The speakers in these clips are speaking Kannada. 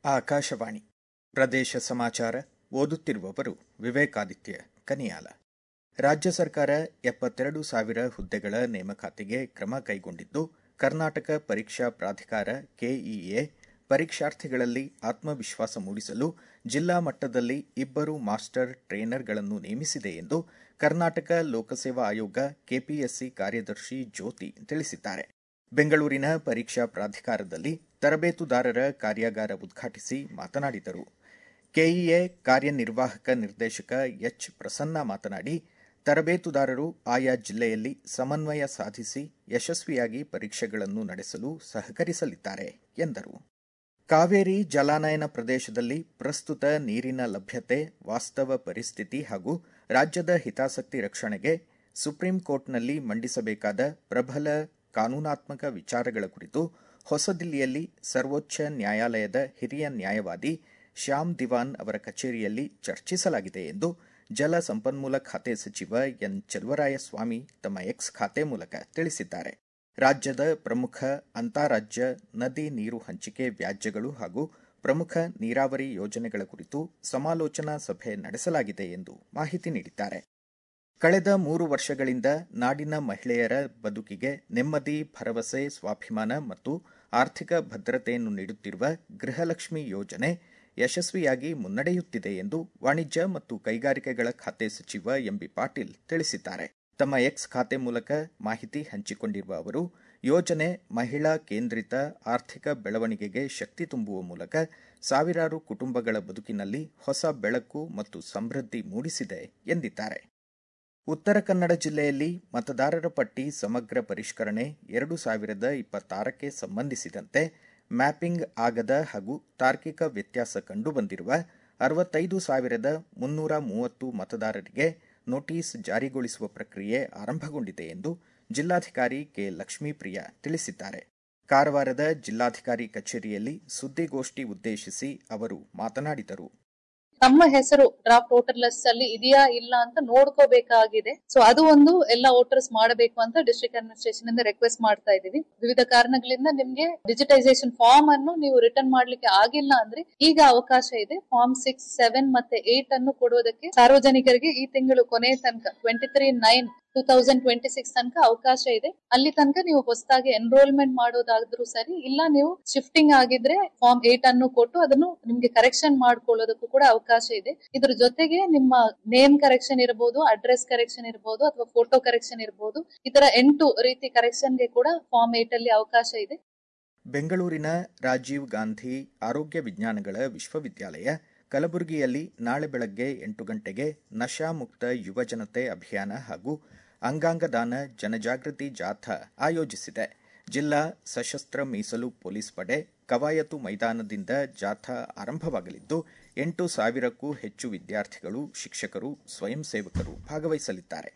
ಆಕಾಶವಾಣಿ ಪ್ರದೇಶ ಸಮಾಚಾರ ಓದುತ್ತಿರುವವರು ವಿವೇಕಾದಿತ್ಯ ಕನಿಯಾಲ ರಾಜ್ಯ ಸರ್ಕಾರ ಎಪ್ಪತ್ತೆರಡು ಸಾವಿರ ಹುದ್ದೆಗಳ ನೇಮಕಾತಿಗೆ ಕ್ರಮ ಕೈಗೊಂಡಿದ್ದು ಕರ್ನಾಟಕ ಪರೀಕ್ಷಾ ಪ್ರಾಧಿಕಾರ ಕೆಇಎ ಪರೀಕ್ಷಾರ್ಥಿಗಳಲ್ಲಿ ಆತ್ಮವಿಶ್ವಾಸ ಮೂಡಿಸಲು ಜಿಲ್ಲಾ ಮಟ್ಟದಲ್ಲಿ ಇಬ್ಬರು ಮಾಸ್ಟರ್ ಟ್ರೇನರ್ಗಳನ್ನು ನೇಮಿಸಿದೆ ಎಂದು ಕರ್ನಾಟಕ ಲೋಕಸೇವಾ ಆಯೋಗ ಕೆಪಿಎಸ್ಸಿ ಕಾರ್ಯದರ್ಶಿ ಜ್ಯೋತಿ ತಿಳಿಸಿದ್ದಾರೆ ಬೆಂಗಳೂರಿನ ಪರೀಕ್ಷಾ ಪ್ರಾಧಿಕಾರದಲ್ಲಿ ತರಬೇತುದಾರರ ಕಾರ್ಯಾಗಾರ ಉದ್ಘಾಟಿಸಿ ಮಾತನಾಡಿದರು ಕೆಇಎ ಕಾರ್ಯನಿರ್ವಾಹಕ ನಿರ್ದೇಶಕ ಎಚ್ ಪ್ರಸನ್ನ ಮಾತನಾಡಿ ತರಬೇತುದಾರರು ಆಯಾ ಜಿಲ್ಲೆಯಲ್ಲಿ ಸಮನ್ವಯ ಸಾಧಿಸಿ ಯಶಸ್ವಿಯಾಗಿ ಪರೀಕ್ಷೆಗಳನ್ನು ನಡೆಸಲು ಸಹಕರಿಸಲಿದ್ದಾರೆ ಎಂದರು ಕಾವೇರಿ ಜಲಾನಯನ ಪ್ರದೇಶದಲ್ಲಿ ಪ್ರಸ್ತುತ ನೀರಿನ ಲಭ್ಯತೆ ವಾಸ್ತವ ಪರಿಸ್ಥಿತಿ ಹಾಗೂ ರಾಜ್ಯದ ಹಿತಾಸಕ್ತಿ ರಕ್ಷಣೆಗೆ ಸುಪ್ರೀಂ ಕೋರ್ಟ್ನಲ್ಲಿ ಮಂಡಿಸಬೇಕಾದ ಪ್ರಬಲ ಕಾನೂನಾತ್ಮಕ ವಿಚಾರಗಳ ಕುರಿತು ಹೊಸದಿಲ್ಲಿಯಲ್ಲಿ ಸರ್ವೋಚ್ಚ ನ್ಯಾಯಾಲಯದ ಹಿರಿಯ ನ್ಯಾಯವಾದಿ ಶ್ಯಾಮ್ ದಿವಾನ್ ಅವರ ಕಚೇರಿಯಲ್ಲಿ ಚರ್ಚಿಸಲಾಗಿದೆ ಎಂದು ಜಲ ಸಂಪನ್ಮೂಲ ಖಾತೆ ಸಚಿವ ಎನ್ ಚೆಲುವರಾಯಸ್ವಾಮಿ ತಮ್ಮ ಎಕ್ಸ್ ಖಾತೆ ಮೂಲಕ ತಿಳಿಸಿದ್ದಾರೆ ರಾಜ್ಯದ ಪ್ರಮುಖ ಅಂತಾರಾಜ್ಯ ನದಿ ನೀರು ಹಂಚಿಕೆ ವ್ಯಾಜ್ಯಗಳು ಹಾಗೂ ಪ್ರಮುಖ ನೀರಾವರಿ ಯೋಜನೆಗಳ ಕುರಿತು ಸಮಾಲೋಚನಾ ಸಭೆ ನಡೆಸಲಾಗಿದೆ ಎಂದು ಮಾಹಿತಿ ನೀಡಿದ್ದಾರೆ ಕಳೆದ ಮೂರು ವರ್ಷಗಳಿಂದ ನಾಡಿನ ಮಹಿಳೆಯರ ಬದುಕಿಗೆ ನೆಮ್ಮದಿ ಭರವಸೆ ಸ್ವಾಭಿಮಾನ ಮತ್ತು ಆರ್ಥಿಕ ಭದ್ರತೆಯನ್ನು ನೀಡುತ್ತಿರುವ ಗೃಹಲಕ್ಷ್ಮಿ ಯೋಜನೆ ಯಶಸ್ವಿಯಾಗಿ ಮುನ್ನಡೆಯುತ್ತಿದೆ ಎಂದು ವಾಣಿಜ್ಯ ಮತ್ತು ಕೈಗಾರಿಕೆಗಳ ಖಾತೆ ಸಚಿವ ಎಂಬಿ ಪಾಟೀಲ್ ತಿಳಿಸಿದ್ದಾರೆ ತಮ್ಮ ಎಕ್ಸ್ ಖಾತೆ ಮೂಲಕ ಮಾಹಿತಿ ಹಂಚಿಕೊಂಡಿರುವ ಅವರು ಯೋಜನೆ ಮಹಿಳಾ ಕೇಂದ್ರಿತ ಆರ್ಥಿಕ ಬೆಳವಣಿಗೆಗೆ ಶಕ್ತಿ ತುಂಬುವ ಮೂಲಕ ಸಾವಿರಾರು ಕುಟುಂಬಗಳ ಬದುಕಿನಲ್ಲಿ ಹೊಸ ಬೆಳಕು ಮತ್ತು ಸಮೃದ್ಧಿ ಮೂಡಿಸಿದೆ ಎಂದಿದ್ದಾರೆ ಉತ್ತರ ಕನ್ನಡ ಜಿಲ್ಲೆಯಲ್ಲಿ ಮತದಾರರ ಪಟ್ಟಿ ಸಮಗ್ರ ಪರಿಷ್ಕರಣೆ ಎರಡು ಸಾವಿರದ ಇಪ್ಪತ್ತಾರಕ್ಕೆ ಸಂಬಂಧಿಸಿದಂತೆ ಮ್ಯಾಪಿಂಗ್ ಆಗದ ಹಾಗೂ ತಾರ್ಕಿಕ ವ್ಯತ್ಯಾಸ ಕಂಡುಬಂದಿರುವ ಅರವತ್ತೈದು ಸಾವಿರದ ಮುನ್ನೂರ ಮೂವತ್ತು ಮತದಾರರಿಗೆ ನೋಟಿಸ್ ಜಾರಿಗೊಳಿಸುವ ಪ್ರಕ್ರಿಯೆ ಆರಂಭಗೊಂಡಿದೆ ಎಂದು ಜಿಲ್ಲಾಧಿಕಾರಿ ಕೆ ಲಕ್ಷ್ಮೀಪ್ರಿಯ ತಿಳಿಸಿದ್ದಾರೆ ಕಾರವಾರದ ಜಿಲ್ಲಾಧಿಕಾರಿ ಕಚೇರಿಯಲ್ಲಿ ಸುದ್ದಿಗೋಷ್ಠಿ ಉದ್ದೇಶಿಸಿ ಅವರು ಮಾತನಾಡಿದರು ತಮ್ಮ ಹೆಸರು ಡ್ರಾಫ್ಟ್ ವೋಟರ್ ಲಿಸ್ಟ್ ಅಲ್ಲಿ ಇದೆಯಾ ಇಲ್ಲ ಅಂತ ನೋಡ್ಕೋಬೇಕಾಗಿದೆ ಸೊ ಅದು ಒಂದು ಎಲ್ಲ ವೋಟರ್ಸ್ ಮಾಡಬೇಕು ಅಂತ ಡಿಸ್ಟ್ರಿಕ್ಟ್ ಅಡ್ಮಿನಿಸ್ಟ್ರೇಷನ್ ಇಂದ ರಿಕ್ವೆಸ್ಟ್ ಮಾಡ್ತಾ ಇದೀವಿ ವಿವಿಧ ಕಾರಣಗಳಿಂದ ನಿಮ್ಗೆ ಡಿಜಿಟೈಸೇಷನ್ ಫಾರ್ಮ್ ಅನ್ನು ನೀವು ರಿಟರ್ನ್ ಮಾಡ್ಲಿಕ್ಕೆ ಆಗಿಲ್ಲ ಅಂದ್ರೆ ಈಗ ಅವಕಾಶ ಇದೆ ಫಾರ್ಮ್ ಸಿಕ್ಸ್ ಸೆವೆನ್ ಮತ್ತೆ ಏಟ್ ಅನ್ನು ಕೊಡೋದಕ್ಕೆ ಸಾರ್ವಜನಿಕರಿಗೆ ಈ ತಿಂಗಳು ಕೊನೆ ತನಕ twenty three nine two thousand twenty six ತನಕ ಅವಕಾಶ ಇದೆ ಅಲ್ಲಿ ತನಕ ನೀವು ಹೊಸದಾಗಿ ಎನ್ರೋಲ್ಮೆಂಟ್ ಮಾಡೋದಾದ್ರೂ ಸರಿ ಇಲ್ಲ ನೀವು ಶಿಫ್ಟಿಂಗ್ ಆಗಿದ್ರೆ ಫಾರ್ಮ್ ಏಟ್ ಅನ್ನು ಕೊಟ್ಟು ಅದನ್ನು ನಿಮ್ಗೆ ಕರೆಕ್ಷನ್ ಮಾಡ್ಕೊಳ್ಳೋದಕ್ಕೂ ಕೂಡ ಅವಕಾಶ ಇದೆ ಇದ್ರ ಜೊತೆಗೆ ನಿಮ್ಮ ನೇಮ್ ಕರೆಕ್ಷನ್ ಇರಬಹುದು ಅಡ್ರೆಸ್ ಕರೆಕ್ಷನ್ ಇರಬಹುದು ಅಥವಾ ಫೋಟೋ ಕರೆಕ್ಷನ್ ಇರಬಹುದು ಈ ತರ ಎಂಟು ರೀತಿ ಕರೆಕ್ಷನ್ಗೆ ಕೂಡ ಫಾರ್ಮ್ ಏಟ್ ಅಲ್ಲಿ ಅವಕಾಶ ಇದೆ ಬೆಂಗಳೂರಿನ ರಾಜೀವ್ ಗಾಂಧಿ ಆರೋಗ್ಯ ವಿಜ್ಞಾನಗಳ ವಿಶ್ವವಿದ್ಯಾಲಯ ಕಲಬುರಗಿಯಲ್ಲಿ ನಾಳೆ ಬೆಳಗ್ಗೆ ಎಂಟು ಗಂಟೆಗೆ ನಶಾ ಮುಕ್ತ ಯುವಜನತೆ ಅಭಿಯಾನ ಹಾಗೂ ಅಂಗಾಂಗ ದಾನ ಜನಜಾಗೃತಿ ಜಾಥಾ ಆಯೋಜಿಸಿದೆ ಜಿಲ್ಲಾ ಸಶಸ್ತ್ರ ಮೀಸಲು ಪೊಲೀಸ್ ಪಡೆ ಕವಾಯತು ಮೈದಾನದಿಂದ ಜಾಥಾ ಆರಂಭವಾಗಲಿದ್ದು ಎಂಟು ಸಾವಿರಕ್ಕೂ ಹೆಚ್ಚು ವಿದ್ಯಾರ್ಥಿಗಳು ಶಿಕ್ಷಕರು ಸ್ವಯಂ ಸೇವಕರು ಭಾಗವಹಿಸಲಿದ್ದಾರೆ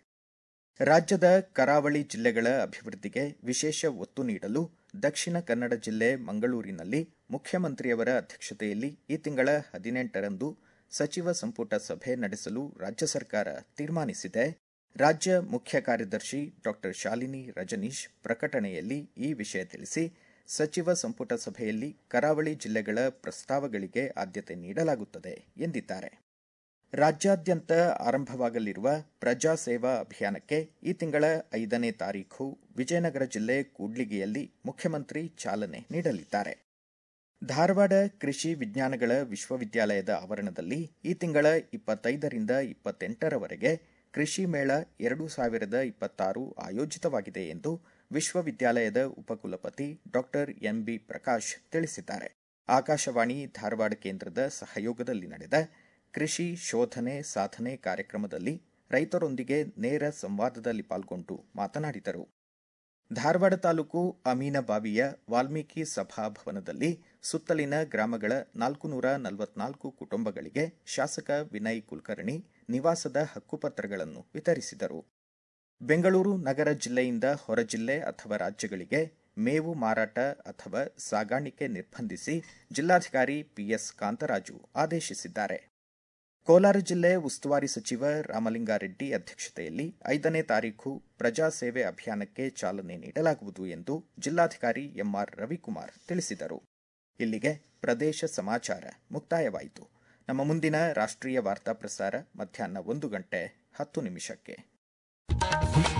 ರಾಜ್ಯದ ಕರಾವಳಿ ಜಿಲ್ಲೆಗಳ ಅಭಿವೃದ್ಧಿಗೆ ವಿಶೇಷ ಒತ್ತು ನೀಡಲು ದಕ್ಷಿಣ ಕನ್ನಡ ಜಿಲ್ಲೆ ಮಂಗಳೂರಿನಲ್ಲಿ ಮುಖ್ಯಮಂತ್ರಿಯವರ ಅಧ್ಯಕ್ಷತೆಯಲ್ಲಿ ಈ ತಿಂಗಳ ಹದಿನೆಂಟರಂದು ಸಚಿವ ಸಂಪುಟ ಸಭೆ ನಡೆಸಲು ರಾಜ್ಯ ಸರ್ಕಾರ ತೀರ್ಮಾನಿಸಿದೆ ರಾಜ್ಯ ಮುಖ್ಯ ಕಾರ್ಯದರ್ಶಿ ಡಾ ಶಾಲಿನಿ ರಜನೀಶ್ ಪ್ರಕಟಣೆಯಲ್ಲಿ ಈ ವಿಷಯ ತಿಳಿಸಿ ಸಚಿವ ಸಂಪುಟ ಸಭೆಯಲ್ಲಿ ಕರಾವಳಿ ಜಿಲ್ಲೆಗಳ ಪ್ರಸ್ತಾವಗಳಿಗೆ ಆದ್ಯತೆ ನೀಡಲಾಗುತ್ತದೆ ಎಂದಿದ್ದಾರೆ ರಾಜ್ಯಾದ್ಯಂತ ಆರಂಭವಾಗಲಿರುವ ಪ್ರಜಾ ಸೇವಾ ಅಭಿಯಾನಕ್ಕೆ ಈ ತಿಂಗಳ ಐದನೇ ತಾರೀಖು ವಿಜಯನಗರ ಜಿಲ್ಲೆ ಕೂಡ್ಲಿಗಿಯಲ್ಲಿ ಮುಖ್ಯಮಂತ್ರಿ ಚಾಲನೆ ನೀಡಲಿದ್ದಾರೆ ಧಾರವಾಡ ಕೃಷಿ ವಿಜ್ಞಾನಗಳ ವಿಶ್ವವಿದ್ಯಾಲಯದ ಆವರಣದಲ್ಲಿ ಈ ತಿಂಗಳ ಇಪ್ಪತ್ತೈದರಿಂದ ಇಪ್ಪತ್ತೆಂಟರವರೆಗೆ ಕೃಷಿ ಮೇಳ ಎರಡು ಸಾವಿರದ ಇಪ್ಪತ್ತಾರು ಆಯೋಜಿತವಾಗಿದೆ ಎಂದು ವಿಶ್ವವಿದ್ಯಾಲಯದ ಉಪಕುಲಪತಿ ಡಾ ಎಂಬಿ ಪ್ರಕಾಶ್ ತಿಳಿಸಿದ್ದಾರೆ ಆಕಾಶವಾಣಿ ಧಾರವಾಡ ಕೇಂದ್ರದ ಸಹಯೋಗದಲ್ಲಿ ನಡೆದ ಕೃಷಿ ಶೋಧನೆ ಸಾಧನೆ ಕಾರ್ಯಕ್ರಮದಲ್ಲಿ ರೈತರೊಂದಿಗೆ ನೇರ ಸಂವಾದದಲ್ಲಿ ಪಾಲ್ಗೊಂಡು ಮಾತನಾಡಿದರು ಧಾರವಾಡ ತಾಲೂಕು ಅಮೀನಬಾವಿಯ ವಾಲ್ಮೀಕಿ ಸಭಾಭವನದಲ್ಲಿ ಸುತ್ತಲಿನ ಗ್ರಾಮಗಳ ನಾಲ್ಕು ನೂರ ನಲವತ್ನಾಲ್ಕು ಕುಟುಂಬಗಳಿಗೆ ಶಾಸಕ ವಿನಯ್ ಕುಲಕರ್ಣಿ ನಿವಾಸದ ಹಕ್ಕುಪತ್ರಗಳನ್ನು ವಿತರಿಸಿದರು ಬೆಂಗಳೂರು ನಗರ ಜಿಲ್ಲೆಯಿಂದ ಹೊರ ಜಿಲ್ಲೆ ಅಥವಾ ರಾಜ್ಯಗಳಿಗೆ ಮೇವು ಮಾರಾಟ ಅಥವಾ ಸಾಗಾಣಿಕೆ ನಿರ್ಬಂಧಿಸಿ ಜಿಲ್ಲಾಧಿಕಾರಿ ಪಿಎಸ್ ಕಾಂತರಾಜು ಆದೇಶಿಸಿದ್ದಾರೆ ಕೋಲಾರ ಜಿಲ್ಲೆ ಉಸ್ತುವಾರಿ ಸಚಿವ ರಾಮಲಿಂಗಾರೆಡ್ಡಿ ಅಧ್ಯಕ್ಷತೆಯಲ್ಲಿ ಐದನೇ ತಾರೀಖು ಪ್ರಜಾ ಸೇವೆ ಅಭಿಯಾನಕ್ಕೆ ಚಾಲನೆ ನೀಡಲಾಗುವುದು ಎಂದು ಜಿಲ್ಲಾಧಿಕಾರಿ ಎಂಆರ್ ರವಿಕುಮಾರ್ ತಿಳಿಸಿದರು ಇಲ್ಲಿಗೆ ಪ್ರದೇಶ ಸಮಾಚಾರ ಮುಕ್ತಾಯವಾಯಿತು ನಮ್ಮ ಮುಂದಿನ ರಾಷ್ಟ್ರೀಯ ವಾರ್ತಾ ಪ್ರಸಾರ ಮಧ್ಯಾಹ್ನ ಒಂದು ಗಂಟೆ ಹತ್ತು ನಿಮಿಷಕ್ಕೆ